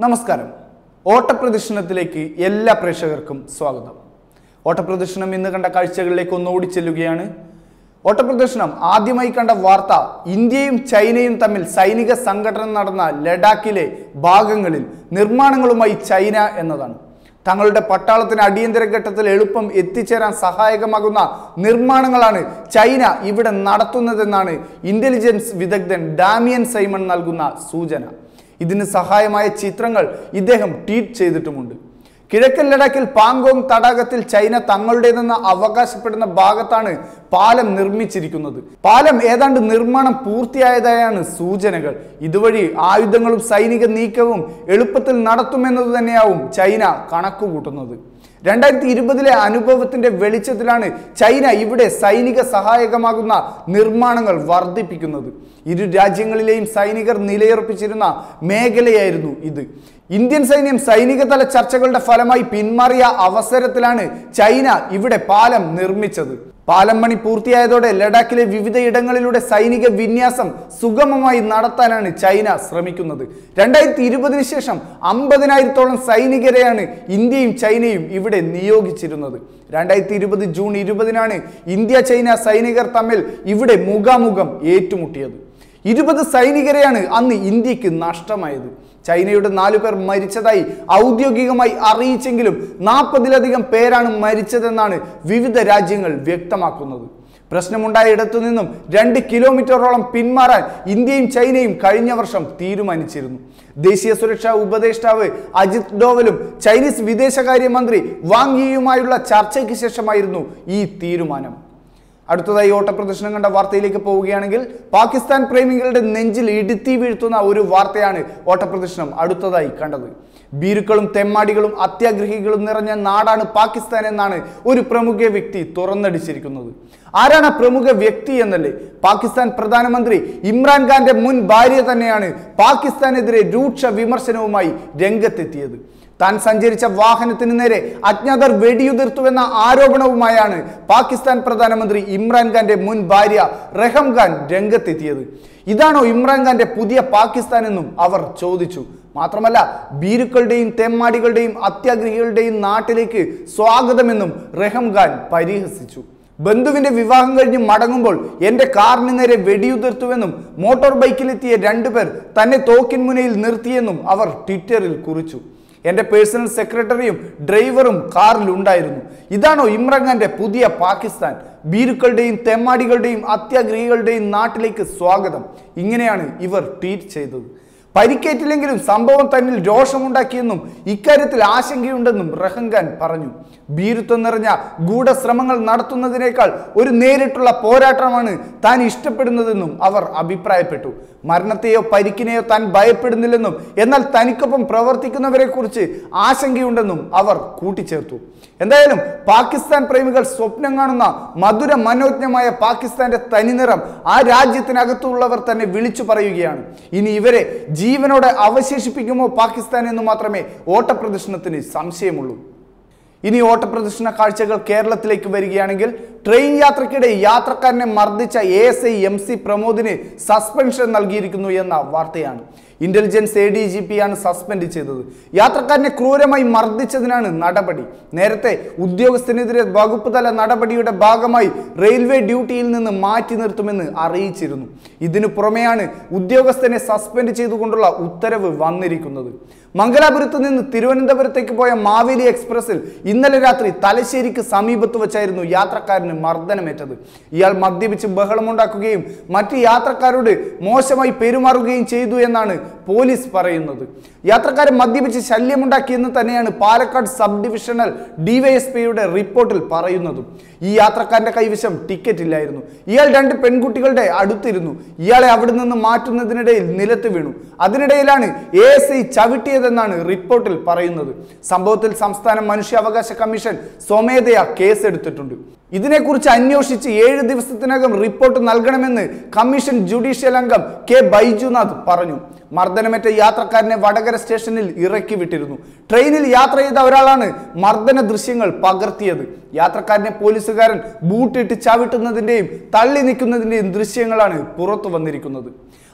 നമസ്കാരം ഓട്ടപ്രദർശനത്തിലേക്ക് എല്ലാ പ്രേക്ഷകർക്കും സ്വാഗതം ഓട്ടപ്രദർശനം ഇന്ന് കണ്ട കാഴ്ചകളിലേക്ക് ഒന്ന് ഓടിച്ചെല്ലുകയാണ് ഓട്ടപ്രദർശനം ആദ്യമായി കണ്ട വാർത്ത ഇന്ത്യയും ചൈനയും തമ്മിൽ സൈനിക സംഘടന നടന്ന ലഡാക്കിലെ ഭാഗങ്ങളിൽ നിർമ്മാണങ്ങളുമായി ചൈന എന്നതാണ് തങ്ങളുടെ പട്ടാളത്തിന് അടിയന്തര ഘട്ടത്തിൽ എളുപ്പം എത്തിച്ചേരാൻ സഹായകമാകുന്ന നിർമ്മാണങ്ങളാണ് ചൈന ഇവിടെ നടത്തുന്നതെന്നാണ് ഇന്റലിജൻസ് വിദഗ്ധൻ ഡാമിയൻ സൈമൺ നൽകുന്ന സൂചന ഇതിന് സഹായമായ ചിത്രങ്ങൾ ഇദ്ദേഹം ട്വീറ്റ് ചെയ്തിട്ടുമുണ്ട് കിഴക്കൻ ലഡാക്കിൽ പാങ്കോങ് തടാകത്തിൽ ചൈന തങ്ങളുടേതെന്ന് അവകാശപ്പെടുന്ന ഭാഗത്താണ് പാലം നിർമ്മിച്ചിരിക്കുന്നത് പാലം ഏതാണ്ട് നിർമ്മാണം പൂർത്തിയായതായാണ് സൂചനകൾ ഇതുവഴി ആയുധങ്ങളും സൈനിക നീക്കവും എളുപ്പത്തിൽ നടത്തുമെന്നത് തന്നെയാവും ചൈന കണക്കുകൂട്ടുന്നത് രണ്ടായിരത്തി ഇരുപതിലെ അനുഭവത്തിന്റെ വെളിച്ചത്തിലാണ് ചൈന ഇവിടെ സൈനിക സഹായകമാകുന്ന നിർമ്മാണങ്ങൾ വർദ്ധിപ്പിക്കുന്നത് ഇരു രാജ്യങ്ങളിലെയും സൈനികർ നിലയുറപ്പിച്ചിരുന്ന മേഖലയായിരുന്നു ഇത് ഇന്ത്യൻ സൈന്യം സൈനിക തല ചർച്ചകളുടെ ഫലമായി പിന്മാറിയ അവസരത്തിലാണ് ചൈന ഇവിടെ പാലം നിർമ്മിച്ചത് പാലം പണി പൂർത്തിയായതോടെ ലഡാക്കിലെ വിവിധ ഇടങ്ങളിലൂടെ സൈനിക വിന്യാസം സുഗമമായി നടത്താനാണ് ചൈന ശ്രമിക്കുന്നത് രണ്ടായിരത്തി ഇരുപതിന് ശേഷം അമ്പതിനായിരത്തോളം സൈനികരെയാണ് ഇന്ത്യയും ചൈനയും ഇവിടെ നിയോഗിച്ചിരുന്നത് രണ്ടായിരത്തി ഇരുപത് ജൂൺ ഇരുപതിനാണ് ഇന്ത്യ ചൈന സൈനികർ തമ്മിൽ ഇവിടെ മുഖാമുഖം ഏറ്റുമുട്ടിയത് ഇരുപത് സൈനികരെയാണ് അന്ന് ഇന്ത്യക്ക് നഷ്ടമായത് ചൈനയുടെ നാലു പേർ മരിച്ചതായി ഔദ്യോഗികമായി അറിയിച്ചെങ്കിലും നാൽപ്പതിലധികം പേരാണ് മരിച്ചതെന്നാണ് വിവിധ രാജ്യങ്ങൾ വ്യക്തമാക്കുന്നത് പ്രശ്നമുണ്ടായ ഇടത്തു നിന്നും രണ്ട് കിലോമീറ്ററോളം പിന്മാറാൻ ഇന്ത്യയും ചൈനയും കഴിഞ്ഞ വർഷം തീരുമാനിച്ചിരുന്നു ദേശീയ സുരക്ഷാ ഉപദേഷ്ടാവ് അജിത് ഡോവലും ചൈനീസ് വിദേശകാര്യമന്ത്രി വാങ് യിയുമായുള്ള ചർച്ചയ്ക്ക് ശേഷമായിരുന്നു ഈ തീരുമാനം അടുത്തതായി ഓട്ടപ്രദർശനം കണ്ട വാർത്തയിലേക്ക് പോവുകയാണെങ്കിൽ പാകിസ്ഥാൻ പ്രേമികളുടെ നെഞ്ചിൽ ഇടുത്തി വീഴ്ത്തുന്ന ഒരു വാർത്തയാണ് ഓട്ടപ്രദർശനം അടുത്തതായി കണ്ടത് ഭീരുക്കളും തെമ്മാടികളും അത്യാഗ്രഹികളും നിറഞ്ഞ നാടാണ് പാകിസ്ഥാൻ എന്നാണ് ഒരു പ്രമുഖ വ്യക്തി തുറന്നടിച്ചിരിക്കുന്നത് ആരാണ് ആ പ്രമുഖ വ്യക്തി എന്നല്ലേ പാകിസ്ഥാൻ പ്രധാനമന്ത്രി ഇമ്രാൻഖാന്റെ മുൻ ഭാര്യ തന്നെയാണ് പാകിസ്ഥാനെതിരെ രൂക്ഷ വിമർശനവുമായി രംഗത്തെത്തിയത് താൻ സഞ്ചരിച്ച വാഹനത്തിന് നേരെ അജ്ഞാതർ വെടിയുതിർത്തുവെന്ന ആരോപണവുമായാണ് പാകിസ്ഥാൻ പ്രധാനമന്ത്രി ഇമ്രാൻഖാന്റെ മുൻ ഭാര്യ റഹം ഖാൻ രംഗത്തെത്തിയത് ഇതാണോ ഇമ്രാൻഖാന്റെ പുതിയ പാകിസ്ഥാൻ എന്നും അവർ ചോദിച്ചു മാത്രമല്ല ഭീരുക്കളുടെയും തെമ്മാടികളുടെയും അത്യാഗ്രഹികളുടെയും നാട്ടിലേക്ക് സ്വാഗതമെന്നും റഹം ഖാൻ പരിഹസിച്ചു ബന്ധുവിന്റെ വിവാഹം കഴിഞ്ഞ് മടങ്ങുമ്പോൾ എന്റെ കാറിന് നേരെ വെടിയുതിർത്തുവെന്നും മോട്ടോർ ബൈക്കിലെത്തിയ രണ്ടുപേർ തന്നെ തോക്കിൻ മുനയിൽ നിർത്തിയെന്നും അവർ ട്വിറ്ററിൽ കുറിച്ചു എന്റെ പേഴ്സണൽ സെക്രട്ടറിയും ഡ്രൈവറും കാറിൽ ഉണ്ടായിരുന്നു ഇതാണോ ഇമ്രാൻഖാന്റെ പുതിയ പാകിസ്ഥാൻ ഭീരുക്കളുടെയും തെമ്മാടികളുടെയും അത്യാഗ്രഹികളുടെയും നാട്ടിലേക്ക് സ്വാഗതം ഇങ്ങനെയാണ് ഇവർ ട്വീറ്റ് ചെയ്തത് പരിക്കേറ്റില്ലെങ്കിലും സംഭവം തന്നിൽ രോഷമുണ്ടാക്കിയെന്നും ഇക്കാര്യത്തിൽ ആശങ്കയുണ്ടെന്നും റഹൻഖാൻ പറഞ്ഞു ഭീരുത്വം നിറഞ്ഞ ഗൂഢശ്രമങ്ങൾ നടത്തുന്നതിനേക്കാൾ ഒരു നേരിട്ടുള്ള പോരാട്ടമാണ് താൻ ഇഷ്ടപ്പെടുന്നതെന്നും അവർ അഭിപ്രായപ്പെട്ടു മരണത്തെയോ പരിക്കിനെയോ താൻ ഭയപ്പെടുന്നില്ലെന്നും എന്നാൽ തനിക്കൊപ്പം പ്രവർത്തിക്കുന്നവരെ കുറിച്ച് ആശങ്കയുണ്ടെന്നും അവർ കൂട്ടിച്ചേർത്തു എന്തായാലും പാകിസ്ഥാൻ പ്രേമികൾ സ്വപ്നം കാണുന്ന മധുര മനോജ്ഞമായ പാകിസ്ഥാന്റെ തനിനിറം ആ രാജ്യത്തിനകത്തുള്ളവർ തന്നെ വിളിച്ചു പറയുകയാണ് ഇനി ഇവരെ ജീവനോടെ അവശേഷിപ്പിക്കുമോ പാകിസ്ഥാൻ എന്ന് മാത്രമേ ഓട്ടപ്രദർശനത്തിന് സംശയമുള്ളൂ ഇനി ഓട്ടപ്രദർശന കാഴ്ചകൾ കേരളത്തിലേക്ക് വരികയാണെങ്കിൽ ട്രെയിൻ യാത്രക്കിടെ യാത്രക്കാരനെ മർദ്ദിച്ച A S I M C പ്രമോദിന് സസ്പെൻഷൻ നൽകിയിരിക്കുന്നു എന്ന വാർത്തയാണ് intelligence A D G P ആണ് സസ്പെൻഡ് ചെയ്തത് യാത്രക്കാരനെ ക്രൂരമായി മർദ്ദിച്ചതിനാണ് നടപടി നേരത്തെ ഉദ്യോഗസ്ഥനെതിരെ വകുപ്പ് തല നടപടിയുടെ ഭാഗമായി റെയിൽവേ ഡ്യൂട്ടിയിൽ നിന്ന് മാറ്റി നിർത്തുമെന്ന് അറിയിച്ചിരുന്നു ഇതിനു പുറമെയാണ് ഉദ്യോഗസ്ഥനെ സസ്പെൻഡ് ചെയ്തുകൊണ്ടുള്ള ഉത്തരവ് വന്നിരിക്കുന്നത് മംഗലാപുരത്ത് നിന്ന് തിരുവനന്തപുരത്തേക്ക് പോയ മാവേലി എക്സ്പ്രസിൽ ഇന്നലെ രാത്രി തലശ്ശേരിക്ക് സമീപത്ത് വെച്ചായിരുന്നു യാത്രക്കാരന് മർദ്ദനമേറ്റത് ഇയാൾ മദ്യപിച്ച് ബഹളമുണ്ടാക്കുകയും മറ്റ് യാത്രക്കാരോട് മോശമായി പെരുമാറുകയും ചെയ്തു എന്നാണ് പോലീസ് പറയുന്നത് യാത്രക്കാരൻ മദ്യപിച്ച് ശല്യമുണ്ടാക്കിയെന്ന് തന്നെയാണ് പാലക്കാട് സബ് ഡിവിഷണൽ ഡിവൈഎസ്പിയുടെ റിപ്പോർട്ടിൽ പറയുന്നതും ഈ യാത്രക്കാരന്റെ കൈവശം ടിക്കറ്റ് ഇല്ലായിരുന്നു ഇയാൾ രണ്ട് പെൺകുട്ടികളുടെ അടുത്തിരുന്നു ഇയാളെ അവിടെ നിന്ന് മാറ്റുന്നതിനിടയിൽ നിലത്ത് വീണു അതിനിടയിലാണ് എ എസ് ഐ ചവിട്ടിയതെന്നാണ് റിപ്പോർട്ടിൽ പറയുന്നത് സംഭവത്തിൽ സംസ്ഥാന മനുഷ്യാവകാശ കമ്മീഷൻ സ്വമേധയാ കേസെടുത്തിട്ടുണ്ട് ഇതിനെക്കുറിച്ച് അന്വേഷിച്ച് ഏഴ് ദിവസത്തിനകം റിപ്പോർട്ട് നൽകണമെന്ന് കമ്മീഷൻ ജുഡീഷ്യൽ അംഗം കെ ബൈജുനാഥ് പറഞ്ഞു മർദ്ദനമേറ്റ യാത്രക്കാരനെ വടകര സ്റ്റേഷനിൽ ഇറക്കി വിട്ടിരുന്നു ട്രെയിനിൽ യാത്ര ചെയ്ത ഒരാളാണ് മർദ്ദന ദൃശ്യങ്ങൾ പകർത്തിയത് യാത്രക്കാരനെ പോലീസുകാരൻ ബൂട്ടിട്ട് ചവിട്ടുന്നതിന്റെയും തള്ളി നിൽക്കുന്നതിന്റെയും ദൃശ്യങ്ങളാണ് പുറത്തു വന്നിരിക്കുന്നത്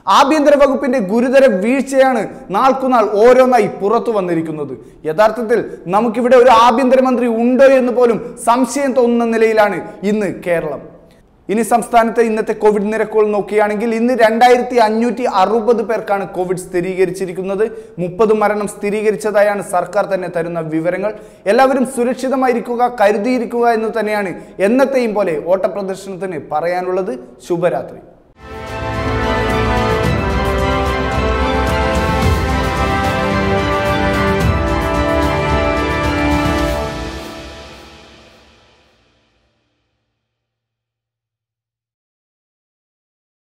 ആഭ്യന്തര വകുപ്പിന്റെ ഗുരുതര വീഴ്ചയാണ് നാൾക്കുനാൾ ഓരോന്നായി പുറത്തു വന്നിരിക്കുന്നത് യഥാർത്ഥത്തിൽ നമുക്കിവിടെ ഒരു ആഭ്യന്തരമന്ത്രി ഉണ്ടോ എന്ന് പോലും സംശയം തോന്നുന്ന നിലയിലാണ് ഇന്ന് കേരളം ഇനി സംസ്ഥാനത്തെ ഇന്നത്തെ കോവിഡ് നിരക്കുകൾ നോക്കുകയാണെങ്കിൽ ഇന്ന് രണ്ടായിരത്തി അഞ്ഞൂറ്റി അറുപത് പേർക്കാണ് കോവിഡ് സ്ഥിരീകരിച്ചിരിക്കുന്നത് മുപ്പത് മരണം സ്ഥിരീകരിച്ചതായാണ് സർക്കാർ തന്നെ തരുന്ന വിവരങ്ങൾ എല്ലാവരും സുരക്ഷിതമായിരിക്കുക കരുതിയിരിക്കുക എന്ന് തന്നെയാണ് എന്നത്തെയും പോലെ ഓട്ടപ്രദർശനത്തിന് പറയാനുള്ളത് ശുഭരാത്രി